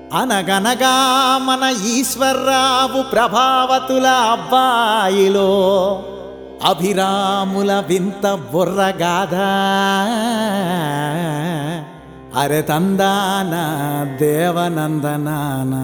అనగనగా మన ఈశ్వర్రావు ప్రభావతుల అబ్బాయిలో అభిరాముల వింత బుర్రగాథ అరె తందాన దేవనందనానా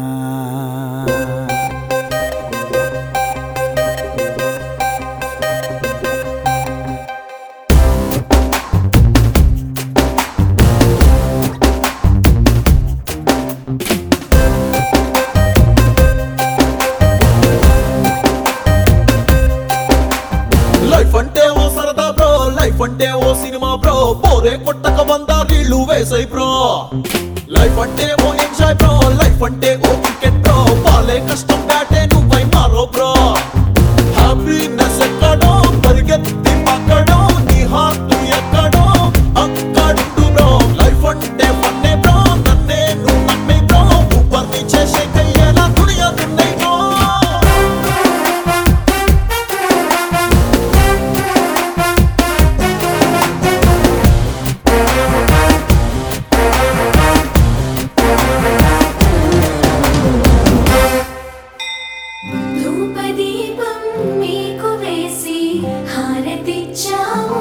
లైఫ్ అంటే ఓ సరదా బ్రో లైఫ్ అంటే ఓ సినిమా బ్రో పోరే కొట్టక వంద నీళ్లు వేసాయి బ్రో లైఫ్ అంటే ఓ ఎంజాయ్ బ్రో లైఫ్ అంటే ఓ క్రికెట్ బ్రో పాలే కష్టం బ్యాటే నువ్వై మారో బ్రో హ్యాపీనెస్ ఎక్కడో పరిగెత్తి పక్కడో నీ హార్ట్ ఎక్కడో అక్కడుండు బ్రో లైఫ్ అంటే ఫన్నే బ్రో నన్నే నువ్వు నమ్మే బ్రో ఊపర్ని చేసే కయ్యేలా దునియా దున్నై బ్రో ధూపదీపం మీకు వేసి హారతిచ్చాము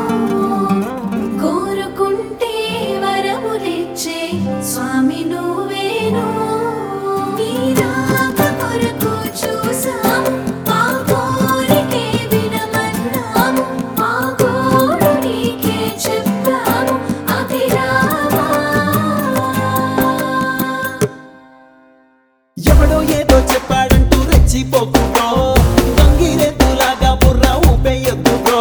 కోరుకుంటే వరములిచ్చే స్వామి నువ్వేను నీ రాక కొరకు చూసాము మా కోరికే వినమన్నాము మా గోడు నీకే చెప్పాము అభిరామా ఎవడో ఏదో చెప్పాడంటూ రెచ్చిపోకు బ్రో గంగిరెద్దులాగా బుర్ర ఊపేయొద్దు బ్రో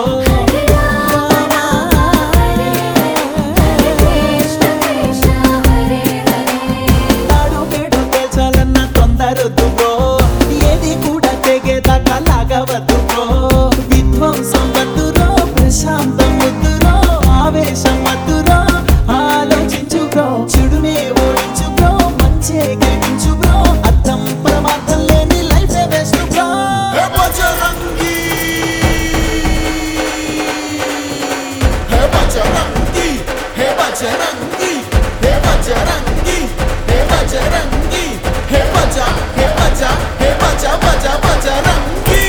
నాడు వేడు తేల్చాలన్న తొందరొద్దు బ్రో ఏది కూడా తెగేదాకా లాగవద్దు బ్రో విధ్వంసం వద్దురో ప్రశాంతం వద్దురో ఆవేశం వద్దురో ఆలోచించు బ్రో చెడునే ఓడించు బ్రో మంచే గెలించు బ్రో అర్థం ప్రమాదం లేని life best bro hey Bajrangi hey Bajrangi hey Bajrangi hey Bajrangi hey Bajrangi hey బజ హే బజ హే బజ బజ బజరంగి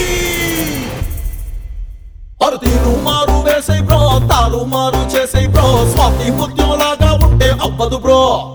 అరుతీరు మారు వేసే బ్రో తారు మారు చేసే బ్రో స్వాతి ముత్యంలాగా ఉంటే అవ్వదు బ్రో